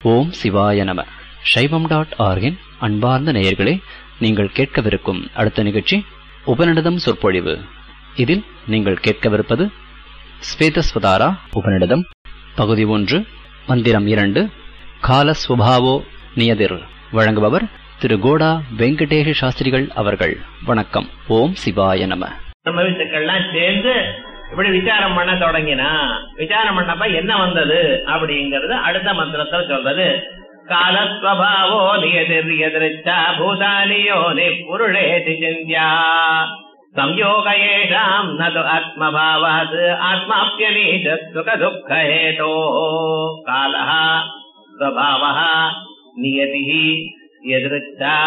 ஓம் சிவாய நம சைவம் டாட் ஆர்கின் அன்பார்ந்த நேயர்களே நீங்கள் கேட்கவிருக்கும் அடுத்த நிகழ்ச்சி உபநிடதம் சொற்பொழிவு இதில் நீங்கள் கேட்கவிருப்பது ஸ்வேதஸ்வதாரா உபநிடதம் பகுதி ஒன்று மந்திரம் இரண்டு காலஸ்வபாவோ நியதிர் வழங்குபவர் திரு கோடா வெங்கடேஷ சாஸ்திரிகள் அவர்கள் வணக்கம் ஓம் சிவாய நம பிரம்மவித்துக்கள்லாம் சேர்ந்து இப்படி விசாரம் பண்ண தொடங்கினா விசாரம் பண்ணப்ப என்ன வந்தது அப்படிங்கறது அடுத்த மந்திரத்துல சொல்றது காலஸ்வபாவோ நியதிர் எதிர்ச்சா பூதானியோ நி புருஷேதி சிந்தியா संयोगयेषाम् न तु आत्मभावात् आत्माप्यनीच सुखदुःखहेतोः कालः स्वभावः नियतिः यदृच्छा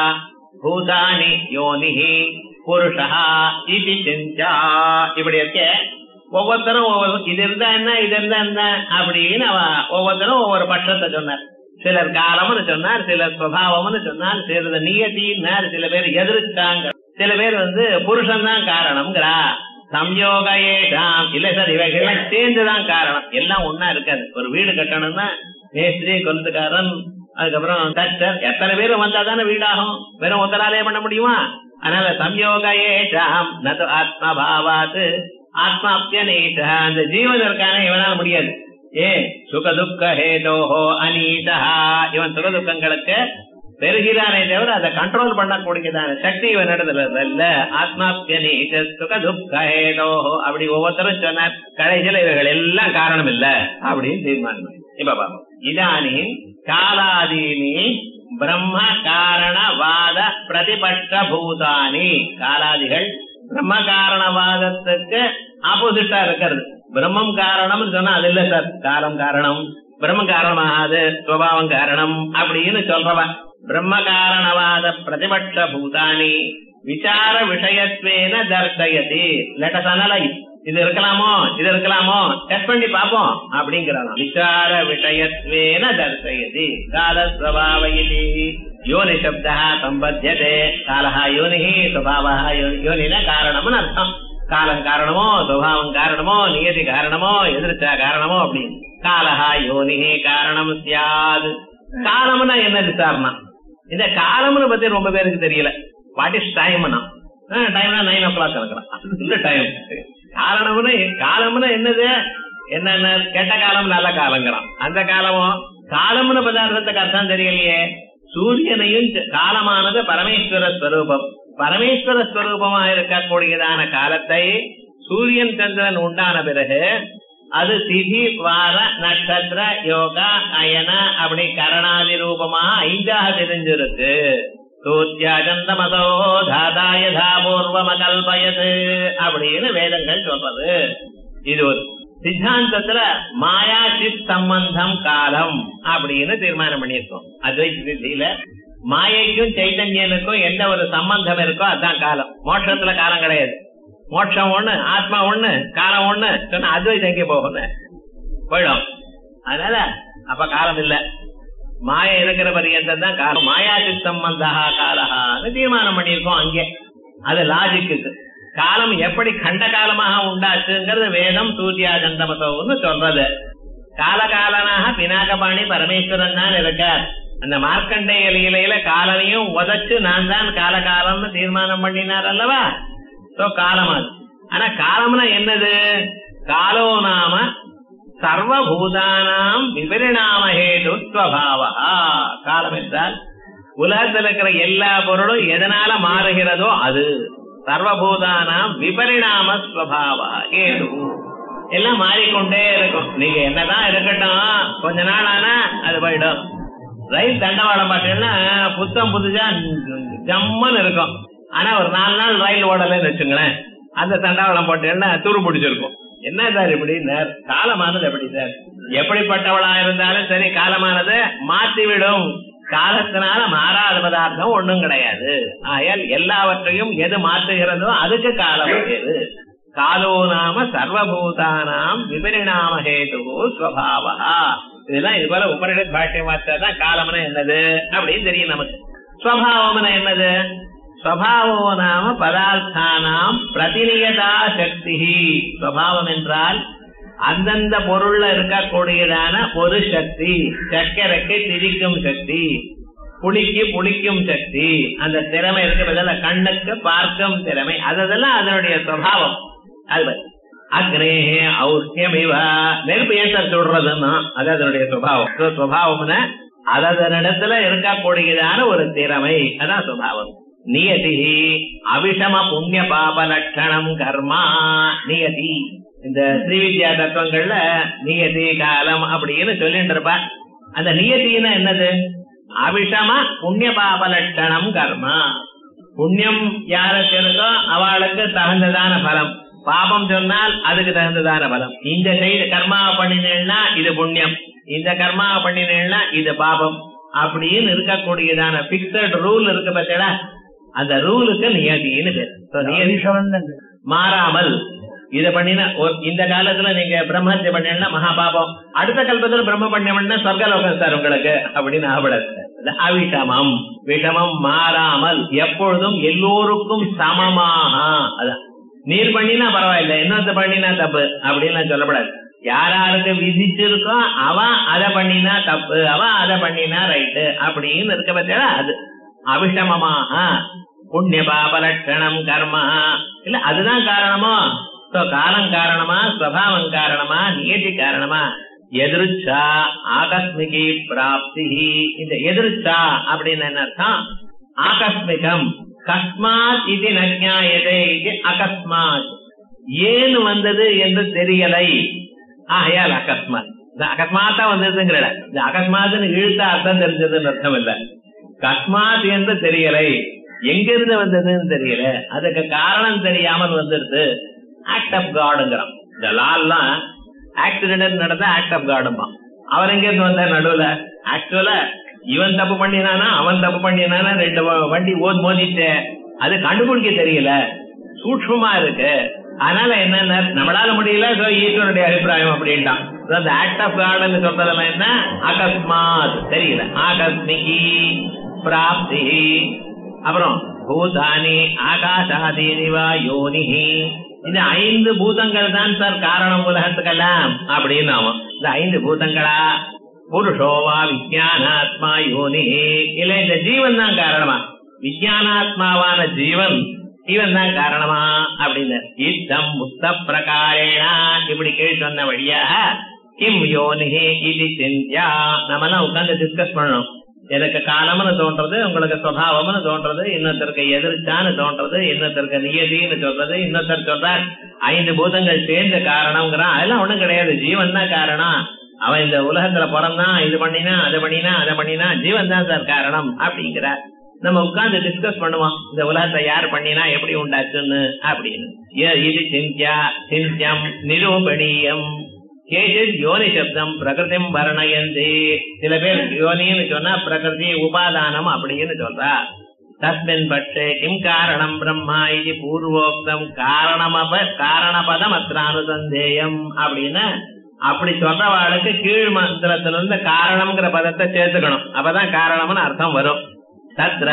भूतानि योनिः புருஷா இது செஞ்சா இப்படி இருக்க ஒவ்வொருத்தரும் ஒவ்வொரு இது இருந்தா என்ன இது இருந்தா என்ன அப்படின்னு அவ ஒவ்வொருத்தரும் ஒவ்வொரு பட்சத்தை சொன்னார் சிலர் காலம்னு சொன்னார் சிலர் சுவாவம்னு சொன்னார் சிலர் நியத்தின்னார் சில பேர் எதிர்த்தாங்க சில பேர் வந்து புருஷன் தான் காரணம்ங்கிறா சம்யோக ஏஷாம் இல்ல சார் இவைகள்லாம் சேர்ந்துதான் காரணம் எல்லாம் ஒன்னா இருக்காது ஒரு வீடு கட்டணும்னா மேஸ்திரி கொலுத்துக்காரன் அதுக்கப்புறம் தச்சர் எத்தனை பேர் வந்தா தானே வீடாகும் வெறும் ஒத்தராலே பண்ண முடியுமா அதனால சம்யோக ஏஷாம் நது ஆத்மபாவாத் ஆத்மாப்பியனேஷ அந்த ஜீவன் இருக்கானே இவனால முடியாது ஏ சுக துக்க ஹேதோஹோ அனீதா இவன் சுக துக்கங்களுக்கு பெருகிறானே தவிர அதை கண்ட்ரோல் பண்ணக்கூடியதான சக்தி இவனிடத்துல இல்ல ஆத்மாப்பியனீஷ சுக துக்க ஹேதோஹோ அப்படி ஒவ்வொருத்தரும் சொன்னார் கடைசியில இவைகள் எல்லாம் காரணம் இல்ல அப்படின்னு தீர்மானம் இப்ப பாப்போம் இதானி காலாதீனி பிரம்ம காரணவாத பிரதிபட்ச பூதானி காலாதிகள் பிரம்ம காரணவாதத்துக்கு ஆப்போசிட்டா இருக்கிறது பிரம்மம் காரணம் சொன்னா அது இல்ல சார் காலம் காரணம் பிரம்ம காரணமாகாது சுவாவம் காரணம் அப்படின்னு சொல்றவன் பிரம்ம காரணவாத பிரதிபட்ச பூதானி விசார விஷயத்வேன தர்சயதி லெட்டஸ் அனலைஸ் இது இருக்கலாமோ இது இருக்கலாமோ டெஸ்ட் பண்ணி பாப்போம் அப்படிங்கிறான் விசார விஷயத்வேன தர்சயதி காலஸ்வபாவயிதி யோனி சப்தா சம்பத்தியதே காலஹா யோனி சுபாவா யோனின காரணம்னு அர்த்தம் காலம் காரணமோ சுபாவம் காரணமோ நியதி காரணமோ எதிர்ச்சா காரணமோ அப்படின்னு காலஹா யோனி காரணம் சியாது காலம்னா என்ன விசாரணா இந்த காலம்னு பத்தி ரொம்ப பேருக்கு தெரியல வாட் இஸ் டைம்னா டைம்னா நைன் ஓ கிளாக் இருக்கலாம் இல்ல டைம் காரணம்னு காலம்னு என்னது என்னென்ன கெட்ட காலம் நல்ல காலங்கிறான் அந்த காலமும் காலம்னு பதார்த்தத்துக்கு அர்த்தம் தெரியலையே சூரியனையும் காலமானது பரமேஸ்வர ஸ்வரூபம் பரமேஸ்வர ஸ்வரூபமா இருக்கக்கூடியதான காலத்தை சூரியன் சந்திரன் உண்டான பிறகு அது திதி வார நட்சத்திர யோகா அயன அப்படி கரணாதி ரூபமாக ஐந்தாக தெரிஞ்சிருக்கு சூத்யாஜந்தமதோ தாதாயதா பூர்வமகல்பயது அப்படின்னு வேதங்கள் சொல்றது இது ஒரு சித்தாந்தத்துல மாயா சித் சம்பந்தம் காலம் அப்படின்னு தீர்மானம் பண்ணியிருக்கோம் அத்வைத சித்தியில மாயைக்கும் சைத்தன்யனுக்கும் எந்த ஒரு சம்பந்தம் இருக்கோ அதுதான் காலம் மோட்சத்துல காலம் கிடையாது மோட்சம் ஒண்ணு ஆத்மா ஒண்ணு காலம் ஒண்ணு சொன்னா அத்வைதம் எங்கே போகும் போயிடும் அதனால அப்ப காலம் இல்ல மாய இருக்கிற பரியந்தம் தான் காலம் மாயாசி சம்பந்தா காலஹான்னு தீர்மானம் பண்ணியிருக்கோம் அங்கே அது லாஜிக்கு காலம் எப்படி கண்ட காலமாக உண்டாச்சுங்கிறது வேதம் சூர்யா சந்தமத்தோன்னு சொல்றது காலகாலனாக பினாகபாணி பரமேஸ்வரன் தான் இருக்கார் அந்த மார்க்கண்டேய லீலையில காலனையும் உதச்சு நான் தான் காலகாலம்னு தீர்மானம் பண்ணினார் அல்லவா சோ காலம் அது ஆனா காலம்னா என்னது காலோ நாம சர்வபூதானாம் விபரிணாம ஹேது ஸ்வபாவா காலம் என்றால் உலகத்தில் இருக்கிற எல்லா பொருளும் எதனால மாறுகிறதோ அது சர்வபூதானாம் விபரிணாம ஸ்வபாவா ஹேது எல்லாம் மாறிக்கொண்டே இருக்கும் நீங்க என்னதான் இருக்கட்டும் கொஞ்ச நாள் ஆனா அது போயிடும் ரயில் தண்டவாளம் பாத்தீங்கன்னா புத்தம் புதுசா ஜம்முன்னு இருக்கும் ஆனா ஒரு நாலு நாள் ரயில் ஓடலன்னு வச்சுங்களேன் அந்த தண்டவாளம் போட்டீங்கன்னா துரு பிடிச்சிருக்கும் என்ன சார் இப்படி காலமானது எப்படி சார் எப்படிப்பட்டவளா இருந்தாலும் சரி காலமானது மாத்தி விடும் காலத்தினால மாறாத பதார்த்தம் ஒண்ணும் கிடையாது ஆயால் எல்லாவற்றையும் எது மாற்றுகிறதோ அதுக்கு காலம் எது காலோ நாம சர்வபூதானாம் விபரிணாம ஹேது ஸ்வபாவா இதெல்லாம் இது போல உபரிட பாஷ்யம் தான் காலம்னா என்னது அப்படின்னு தெரியும் நமக்கு ஸ்வபாவம்னா என்னது ஸ்வபாவோ நாம பதார்த்தானாம் பிரதிநியதா சக்தி ஸ்வபாவம் என்றால் அந்தந்த பொருள்ல இருக்கக்கூடியதான ஒரு சக்தி சர்க்கரைக்கு திரிக்கும் சக்தி புளிக்கு புளிக்கும் சக்தி அந்த திறமை இருக்கு பதில கண்ணுக்கு பார்க்கும் திறமை அதெல்லாம் அதனுடைய சுவாவம் அது அக்னேஹே ஔஷ்யமிவ நெருப்பு ஏன் சார் சுடுறதுன்னா அது அதனுடைய சுபாவம் சுபாவம்னா அதனிடத்துல இருக்கக்கூடியதான ஒரு திறமை அதான் சுபாவம் நியதி அவிஷம புண்ணிய பாப லட்சணம் கர்மா நியதி இந்த ஸ்ரீவித்யா தத்துவங்கள்ல நியதி காலம் அப்படின்னு சொல்லிட்டு இருப்பா அந்த நியதினா என்னது அவிஷம புண்ணிய பாப லட்சணம் கர்மா புண்ணியம் யாருக்கு இருக்கோ அவளுக்கு தகுந்ததான பலம் பாபம் சொன்னால் அதுக்கு தகுந்ததான பலம் இந்த சைடு கர்மாவை பண்ணினேன்னா இது புண்ணியம் இந்த கர்மாவை பண்ணினேன்னா இது பாபம் அப்படின்னு இருக்கக்கூடியதான பிக்சட் ரூல் இருக்கு பார்த்தீங்களா அந்த ரூலுக்கு நியதின்னு பேர் So, நியதி மாறாமல் இத பண்ணினா ஒரு- இந்த காலத்துல நீங்க பிரம்மஹத்திய பண்ணீங்கன்னா மகா பாபம் அடுத்த கல்பத்துல பிரம்ம பண்ணீங்கன்னா சொர்க்கலோகம் சார் உங்களுக்கு அப்படின்னு ஆகப்படாது அது அவிஷமம் விஷமம் மாறாமல் எப்பொழுதும் எல்லோருக்கும் சமமாக அதான் நீர் பண்ணினா பரவாயில்ல இன்னொருத்த பண்ணினா தப்பு அப்படின்னு சொல்லப்படாது யார் யாருக்கு விதிச்சிருக்கோ அவன் அதை பண்ணினா தப்பு அவன் அதை பண்ணினா ரைட்டு அப்படின்னு இருக்க பத்தியா அது அவிஷமமாக புண்ணிய பாப லட்சணம் கர்மா இல்ல அதுதான் காரணமோ So, காலம் காரணமா ஸ்வபாவம் காரணமா நியதி காரணமா எதிர்ச்சா ஆகஸ்மிகி பிராப்தி இந்த எதிர்ச்சா அப்படின்னு என்ன அர்த்தம் ஆகஸ்மிகம் கஸ்மாத் இது நஜாயதே இது அகஸ்மாத் ஏன் வந்தது என்று தெரியலை ஆகையால் அகஸ்மாத் இந்த அகஸ்மாத்தா வந்ததுங்கிற இந்த அகஸ்மாத்னு இழுத்த அர்த்தம் தெரிஞ்சதுன்னு அர்த்தம் இல்ல கஸ்மாத் என்று தெரியலை எங்கிருந்து வந்ததுன்னு தெரியல அதுக்கு காரணம் தெரியாமல் வந்துருது ஆக்ட் ஆஃப் காடுங்கிறான் இந்த லால்லாம் ஆக்சிடென்ட் நடந்த ஆக்ட் ஆஃப் காடுமா அவர் எங்க இருந்து வந்தார் நடுவுல ஆக்சுவலா இவன் தப்பு பண்ணினானா அவன் தப்பு பண்ணினானா ரெண்டு வ- வண்டி ஓத் மோதிட்டு அது கண்டுபிடிக்க தெரியல சூட்சமா இருக்கு அதனால என்னன்னா நம்மளால முடியல so ஈஸ்வரனுடைய அபிப்பிராயம் அப்படின்ட்டான் So அந்த ஆக்ட் ஆஃப் கார்டன் சொல்றதெல்லாம் என்ன அகஸ்மாத் தெரியல ஆகஸ்மிகி பிராப்தி அப்புறம் பூதானி ஆகாஷாதீனிவா யோனிஹி இந்த ஐந்து பூதங்கள் தான் சார் காரணம் உலகத்துக்கெல்லாம் அப்படின்னு ஆமா இந்த ஐந்து பூதங்களா புருஷோவா விஜயானாத்மா யோனி இல்ல இந்த ஜீவன் தான் காரணமா விஜயானாத்மாவான ஜீவன் இவன் தான் காரணமா அப்படின்னு இத்தம் முத்த பிரகாரேனா இப்படி கேள்வி சொன்ன வழியாக கிம் யோனிஹி இது சிந்தியா நம்ம எல்லாம் உட்கார்ந்து டிஸ்கஸ் பண்ணணும் எனக்கு காலம்னு தோன்றது உங்களுக்கு சுவாவம்னு தோன்றது இன்னொருத்தருக்கு எதிர்ச்சான்னு தோன்றது இன்னொருத்தருக்கு நியதின்னு சொல்றது இன்னொருத்தர் சொல்றார் ஐந்து பூதங்கள் சேர்ந்த காரணம்ங்கிறான் அதெல்லாம் ஒண்ணும் கிடையாது ஜீவன் தான் காரணம் அவன் இந்த உலகத்துல பிறந்தான் இது பண்ணினா அதை பண்ணினா அதை பண்ணினா ஜீவன் தான் சார் காரணம் அப்படிங்கிறார் நம்ம உட்கார்ந்து டிஸ்கஸ் பண்ணுவோம் இந்த உலகத்தை யார் பண்ணினா எப்படி உண்டாச்சுன்னு அப்படின்னு ஏ- இது சிந்தியா சிந்தியம் நிரூபணீயம் கேஜித் யோனி சப்தம் பிரகிருதிம் வர்ணயந்தி சில பேர் யோனின்னு சொன்னா பிரகிருதி உபாதானம் அப்படின்னு சொல்றா தஸ்மின் பட்சே கிம் காரணம் பிரம்மா இது பூர்வோக்தம் காரணமப காரணபதம் அத்திர அனுசந்தேயம் அப்படின்னு அப்படி சொல்றவாளுக்கு கீழ் மந்திரத்துல இருந்து காரணம்ங்கிற பதத்தை சேர்த்துக்கணும் அப்பதான் காரணம்னு அர்த்தம் வரும் தத்ர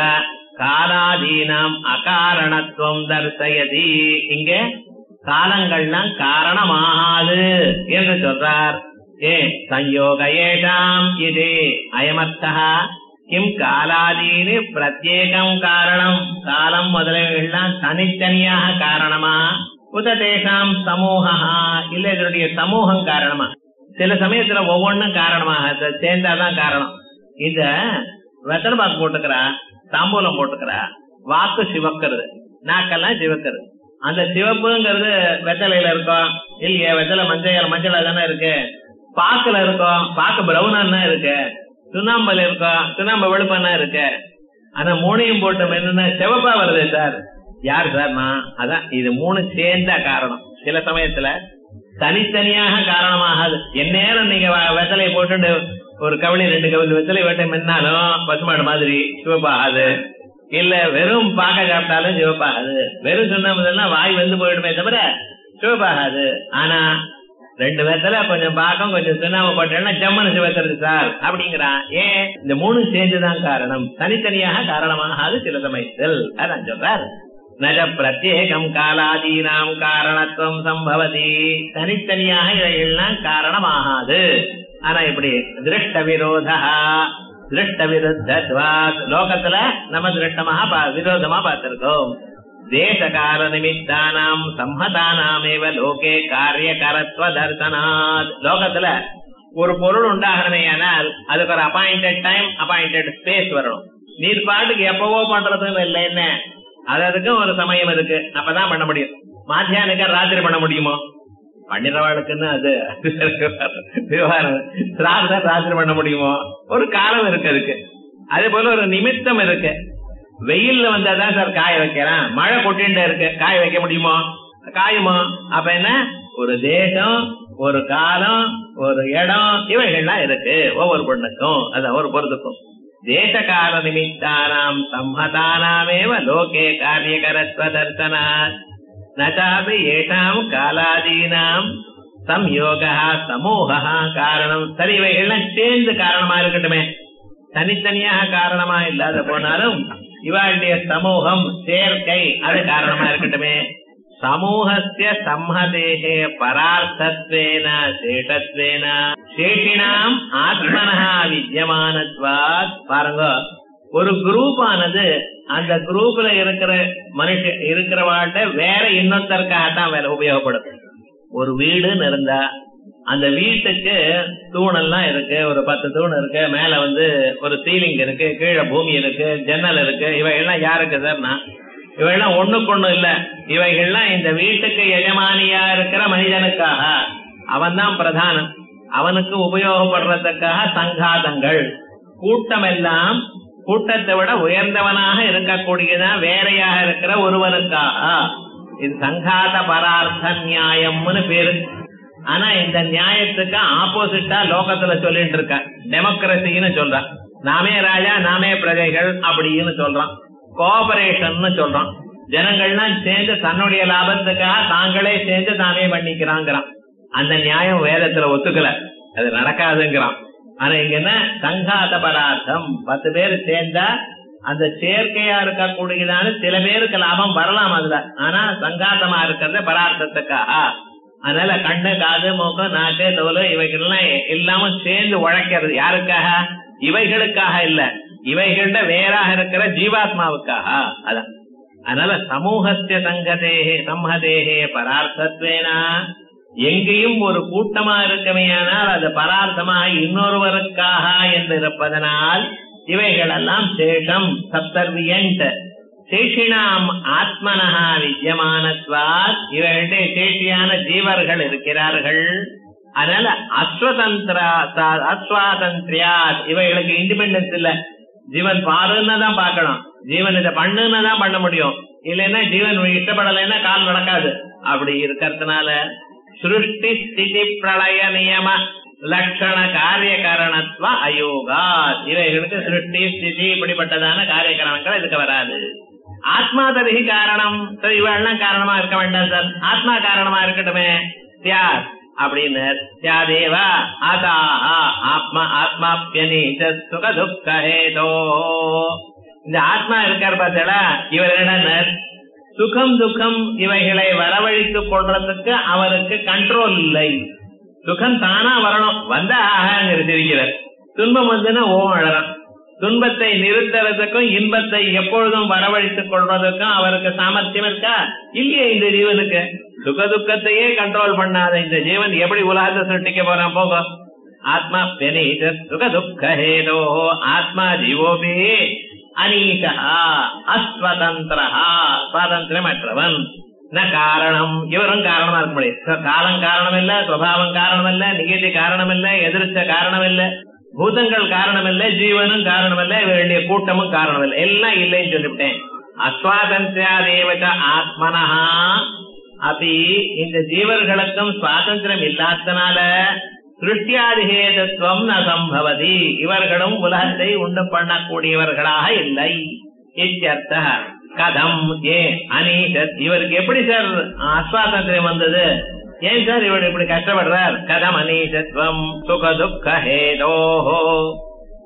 காலாதீனம் அகாரணத்துவம் தர்சயதி இங்க காலங்கள்லாம் காரணமாகாது என்று சொல்றார் ஏ சயோக ஏஷாம் இது அயமர்த்தா கிம் காலாதீனி பிரத்யேகம் காரணம் காலம் முதலெல்லாம் தனித்தனியாக காரணமா உத தேசாம் சமூகா இல்ல இதனுடைய சமூகம் காரணமா சில சமயத்துல ஒவ்வொன்றும் காரணமாக அது சேர்ந்தாதான் காரணம் இந்த வெத்தலை பாக்கு போட்டுக்கிறா தாம்பூலம் போட்டுக்கிறா வாக்கு சிவக்கிறது நாக்கெல்லாம் சிவக்கிறது அந்த சிவப்புங்கிறது வெத்தலையில இருக்கும் இல்லையே வெத்தலை மஞ்சள் மஞ்சளா தானே இருக்கு பாக்குல இருக்கும் பாக்கு பிரவுனா இருக்கு சுண்ணாம்பல் இருக்கும் சுண்ணாம்பு வெளுப்பன்னா இருக்கு அந்த மூணையும் போட்டு என்னன்னா சிவப்பா வருது சார் யார் சார் நான் அதான் இது மூணு சேர்ந்த காரணம் சில சமயத்துல தனித்தனியாக காரணமாகாது எந்நேரம் நீங்க வ- வெத்தலையை போட்டுட்டு ஒரு கவளி ரெண்டு கவளி வெத்தலை வெட்ட மின்னாலும் பசுமாடு மாதிரி சிவப்பாகாது இல்ல வெறும் பாக்க சாப்பிட்டாலும் சிவப்பாகாது வெறும் சுண்ணாம்புலாம் வாய் வந்து போயிடுமே தவிர சிவப்பாகாது ஆனா ரெண்டு வெத்தலை கொஞ்சம் பாக்கம் கொஞ்சம் சுண்ணாம்பு போட்டேன்னா ஜம்மனு சிவக்கிறது சார் அப்படிங்கிறான் ஏன் இந்த மூணு சேர்ந்துதான் காரணம் தனித்தனியாக காரணமாகாது சில சமயத்தில் அதான் சொல்றார் நஜ பிரத்யேகம் காலாதீனாம் காரணத்துவம் சம்பவதி தனித்தனியாக இவைகள்லாம் காரணமாகாது ஆனா இப்படி திருஷ்ட விரோதா திருஷ்ட விருத்தத்வாத் லோகத்துல நம்ம திருஷ்டமாக பா- விரோதமா பார்த்திருக்கோம் தேசகால நிமித்தானாம் சம்மதானாமேவ லோகே காரியகரத்வ தர்சனாத் லோகத்துல ஒரு பொருள் உண்டாகணுமேயானால் அதுக்கு ஒரு அப்பாயிண்டட் டைம் அப்பாயிண்டட் ஸ்பேஸ் வரணும் நீர் பாட்டுக்கு எப்பவோ பண்றதுன்னு இல்லை என்ன அது அதுக்கும் ஒரு சமயம் இருக்கு அப்பதான் பண்ண முடியும் மாத்தியானுக்கு ராத்திரி பண்ண முடியுமோ பண்ணிடுறவாளுக்குன்னு அது விவகாரம் ராத்திரி ராத்திரி பண்ண முடியுமோ ஒரு காலம் இருக்கு அதுக்கு அதே போல ஒரு நிமித்தம் இருக்கு வெயில்ல வந்தாதான் சார் காய வைக்கிறேன் மழை கொட்டிட்டு இருக்கு காய வைக்க முடியுமோ காயுமோ அப்ப என்ன ஒரு தேசம் ஒரு காலம் ஒரு இடம் இவைகள்லாம் இருக்கு ஒவ்வொரு பொண்ணுக்கும் அது ஒரு பொருத்துக்கும் தேசகால நிமித்தானாம் சம்மதானாமேவ லோகே காரியகரத்வ தர்சனாத் நச்சாபி ஏஷாம் காலாதீனாம் சம்யோகா சமூகா காரணம் சரி இவைகள்லாம் சேர்ந்து காரணமா இருக்கட்டுமே தனித்தனியாக காரணமா இல்லாத போனாலும் இவாளுடைய சமூகம் சேர்க்கை அது காரணமா இருக்கட்டுமே சமூகஸ்ய சம்மதேகே பரார்த்தத்வேன சேஷத்வேன சேஷினாம் ஆத்மனஹா வித்யமானத்வாத் பாருங்க ஒரு குரூப் ஆனது அந்த குரூப்ல இருக்கிற மனுஷ இருக்கிறவாட்ட வேற இன்னொருத்தருக்காகத்தான் வேற உபயோகப்படும் ஒரு வீடுன்னு இருந்தா அந்த வீட்டுக்கு தூணெல்லாம் இருக்கு ஒரு பத்து தூண் இருக்கு மேல வந்து ஒரு சீலிங் இருக்கு கீழே பூமி இருக்கு ஜன்னல் இருக்கு இவைகள்லாம் யாருக்கு சார்னா இவைகள்லாம் ஒண்ணுக்கு ஒண்ணு இல்ல இவைகள்லாம் இந்த வீட்டுக்கு எஜமானியா இருக்கிற மனிதனுக்காக அவன்தான் பிரதானம் அவனுக்கு உபயோகப்படுறதுக்காக சங்காதங்கள் கூட்டம் எல்லாம் கூட்டத்தை விட உயர்ந்தவனாக இருக்கக்கூடியதான் வேறையாக இருக்கிற ஒருவனுக்காக இது சங்காத பரார்த்த நியாயம்னு பேரு ஆனா இந்த நியாயத்துக்கு ஆப்போசிட்டா லோகத்துல சொல்லிட்டு இருக்க டெமோக்ரஸின்னு சொல்றான் நாமே ராஜா நாமே பிரஜைகள் அப்படின்னு சொல்றான் கோஆபரேஷன் சொல்றான் ஜனங்கள்லாம் சேர்ந்து தன்னுடைய லாபத்துக்காக தாங்களே சேர்ந்து தானே பண்ணிக்கிறாங்கிறான் அந்த நியாயம் வேதத்துல ஒத்துக்கல அது நடக்காதுங்கிறான் ஆனா இங்க என்ன சங்காத பரார்த்தம் பத்து பேர் சேர்ந்தா அந்த சேர்க்கையா இருக்கக்கூடியதான சில பேருக்கு லாபம் வரலாம் அதுல ஆனா சங்காத்தமா இருக்கிறது பரார்த்தத்துக்காக அதனால கண்ணு காது மூக்கு நாக்கு தோல் இவைகள்லாம் இல்லாம சேர்ந்து உழைக்கிறது யாருக்காக இவைகளுக்காக இல்ல இவைகள்ட வேறாக இருக்கிற ஜீவாத்மாவுக்காக அதான் அதனால சமூகத்திய சங்கதேகே சம்மதேகே பரார்த்தத்வேனா எங்கேயும் ஒரு கூட்டமா இருக்கமையானால் அது பரார்த்தமாக இன்னொருவருக்காக என்று இருப்பதனால் இவைகளெல்லாம் சேஷம் சப்தர்வியன்ட் சேஷினாம் ஆத்மனஹா வித்யமானத்வாத் இவர்களுடைய சேஷியான ஜீவர்கள் இருக்கிறார்கள் அதனால அஸ்வதந்திரா அஸ்வாதந்திரியாத் இவைகளுக்கு இண்டிபெண்டன்ஸ் இல்ல ஜீவன் பாருன்னு தான் பார்க்கணும் ஜீவன் இதை பண்ணுன்னு தான் பண்ண முடியும் இல்லைன்னா ஜீவன் இஷ்டப்படலைன்னா கால் நடக்காது அப்படி இருக்கிறதுனால சிருஷ்டி ஸ்திதி பிரளய நியம லட்சண காரிய காரணத்துவ அயோகா இவைகளுக்கு சிருஷ்டி ஸ்திதி இப்படிப்பட்டதான காரிய காரணங்கள் இதுக்கு வராது ஆத்மா தரிகி காரணம் சரி இவெல்லாம் காரணமா இருக்க வேண்டாம் சார் ஆத்மா காரணமா இருக்கட்டுமே தியார் அப்படின்னு தியாதேவா ஆதாஹா ஆத்மா ஆத்மாப்பியனீச்ச சுக துக்க ஹேதோ இந்த ஆத்மா இருக்கார் பார்த்தா இவர் என்ன சுகம் துக்கம் இவைகளை வரவழைத்துக் கொள்றதுக்கு அவருக்கு கண்ட்ரோல் இல்லை சுகம் தானா வரணும் வந்தா ஆகாங்கிற சிரிக்கிறார் துன்பம் வந்துன்னா ஓம் அழறான் துன்பத்தை நிறுத்துறதுக்கும் இன்பத்தை எப்பொழுதும் வரவழைத்துக் கொள்வதற்கும் அவருக்கு சாமர்த்தியம் இருக்கா இல்லையே இந்த ஜீவனுக்கு சுக துக்கத்தையே கண்ட்ரோல் பண்ணாத இந்த ஜீவன் எப்படி உலகத்தை சுட்டிக்க போறான் போக ஆத்மா பெனீத சுக துக்க ஹேதோ ஆத்மா ஜீவோபி அனீஷா அஸ்வதந்திரா சுவாதந்திரமற்றவன் ந காரணம் இவரும் காரணமா இருக்க முடியும் காலம் காரணம் இல்ல சுவாவம் காரணம் இல்ல நிகழ்ச்சி காரணம் இல்ல எதிர்த்த காரணம் இல்ல பூதங்கள் காரணம் இல்ல ஜீவனும் காரணம் இல்ல இவருடைய கூட்டமும் காரணம் இல்ல எல்லாம் இல்லைன்னு சொல்லிவிட்டேன் அஸ்வாதந்திரியாதேவச்ச ஆத்மனஹா அப்படி இந்த ஜீவர்களுக்கும் சுவாதந்திரம் இல்லாதனால சிருஷ்டியாதிகேதத்துவம் ந சம்பவதி இவர்களும் உலகத்தை உண்டு பண்ணக்கூடியவர்களாக இல்லை இத்தியர்த்த கதம் ஏ அனீஷத் இவருக்கு எப்படி சார் அஸ்வாதந்திரம் வந்தது ஏன் சார் இவர் இப்படி கஷ்டப்படுறார் கதம் அனீஷத்வம் சுக துக்க ஹேதோஹோ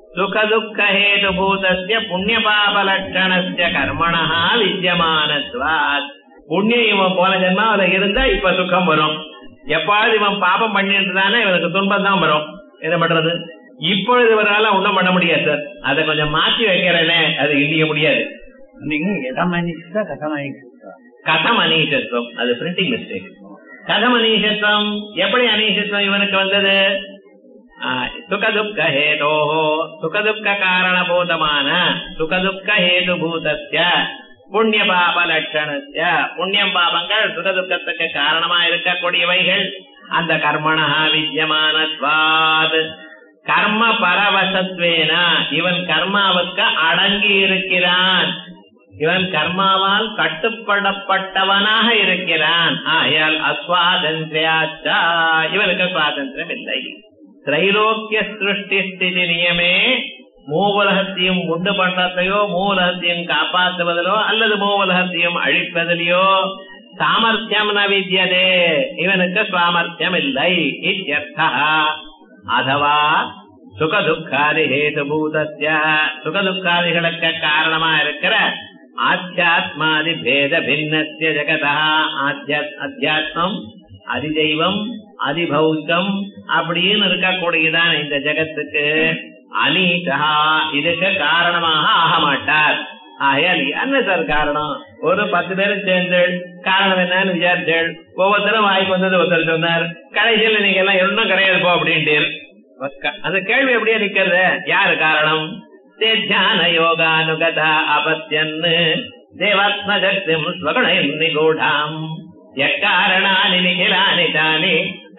சுகதுக்கஹேதுபூதஸ்ய புண்ணியபாபலட்சணஸ்ய கர்மணः வித்யமானத்வாத் புண்ணியம் இவன் போன ஜென்மாவில இருந்தா இப்ப சுகம் வரும் எப்பாவது இவன் பாபம் பண்ணிட்டு தானே இவனுக்கு துன்பம் தான் வரும் என்ன பண்றது இப்பொழுது இவரால ஒண்ணும் பண்ண முடியாது சார் அதை கொஞ்சம் மாற்றி வைக்கிறேனே அது இடிய முடியாது நீங்க எதம் அனிஷ்டா கதம் அனிஷ்டா கதம் அனீசத்துவம் அது பிரிண்டிங் மிஸ்டேக் கதம் அனீசத்துவம் எப்படி அனீசத்துவம் இவனுக்கு வந்தது சுகதுக்க ஹேதோ சுகதுக்க காரணபூதமான சுகதுக்க ஹேதுபூதஸ்ய புண்ணிய பாப லட்சணஸ்ய புண்ணியம் பாபங்கள் சுகதுக்கத்துக்கு காரணமா இருக்கக்கூடியவைகள் அந்த கர்மணா வித்யமானத்வாத் கர்ம பரவசத்வேன இவன் கர்மாவுக்கு அடங்கி இருக்கிறான் இவன் கர்மாவால் கட்டுப்படப்பட்டவனாக இருக்கிறான் ஆயால் அஸ்வாதந்திரியாச்சா இவனுக்கு சுவாதந்திரம் இல்லை திரைலோக்கிய சிருஷ்டி ஸ்திதி நியமே மூவுலகத்தையும் உண்டு பண்றதையோ மூவுலகத்தையும் காப்பாற்றுவதிலோ அல்லது மூவுலகத்தையும் அழிப்பதிலையோ சாமர்த்தியம் ந வித்யதே இவனுக்கு சாமர்த்தியம் இல்லை இத்தியர்த்தா அதவா சுகதுக்காதி ஹேதுபூதஸ்ய சுகதுக்காதிகளுக்கு காரணமா இருக்கிற ஆத்தியாத்மாதி பேத பின்னஸ்ய ஜெகதா அத்தியாத்மம் அதிதெய்வம் அதிபௌத்தம் அப்படின்னு இருக்கக்கூடியதான் இந்த ஜெகத்துக்கு அனீதா இதுக்கு காரணமாக ஆக மாட்டார் ஆகையால் என்ன சார் காரணம் ஒரு பத்து பேரும் சேர்ந்து காரணம் என்னன்னு விசாரிச்சேள் ஒவ்வொருத்தரும் வாய்க்கு வந்தது ஒருத்தர் சொன்னார் கடைசியில் நீங்க எல்லாம் ஒன்றும் கிடையாது போ அப்படின்ட்டு அந்த கேள்வி எப்படியே நிக்கிறது யாரு காரணம் தியான யோகானுகதா அபத்தியன்னு தேவாத்ம சக்திம் ஸ்வகுணம் நிகூடாம் எக்காரணானி நிகிலானி தானி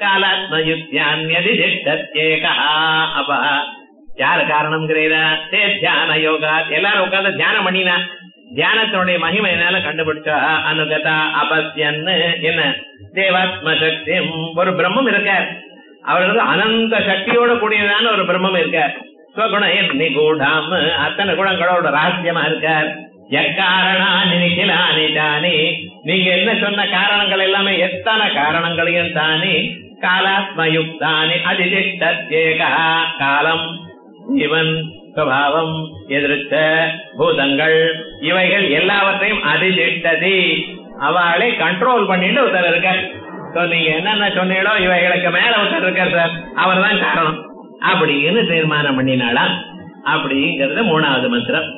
காலாத்மயுக்தியான்யதிஷ்டத்யேகா அப்ப யாரு காரணம் தே தியான யோகா எல்லாரும் உட்கார்ந்து தியானம் பண்ணினா தியானத்தினுடைய மகிமை என்னால கண்டுபிடிச்சா அனுகதா அபத்தியன்னு என்ன தேவாத்ம சக்தி ஒரு பிரம்மம் இருக்கார் அவருக்கு அனந்த சக்தியோட கூடியதான ஒரு பிரம்மம் இருக்கார் ஸ்வகுண நிகூடாம் அத்தனை குணங்களோட ரகசியமா இருக்கார் எக்காரணா நினைக்கலானே தானே நீங்க என்ன சொன்ன காரணங்கள் எல்லாமே எத்தனை காரணங்களையும் தானே காலாத்மயுக்தானே அதிதிஷ்டேகா காலம் இவன் சுவாவம் எதிர்த்த பூதங்கள் இவைகள் எல்லாவற்றையும் அதிதிஷ்டதி அவளை கண்ட்ரோல் பண்ணிட்டு ஒருத்தர் இருக்கார் நீங்க என்னென்ன சொன்னீங்களோ இவைகளுக்கு மேல ஒருத்தர் இருக்கார் சார் அவர் தான் காரணம் அப்படின்னு தீர்மானம் பண்ணினாலாம் அப்படிங்கிறது மூணாவது மந்திரம்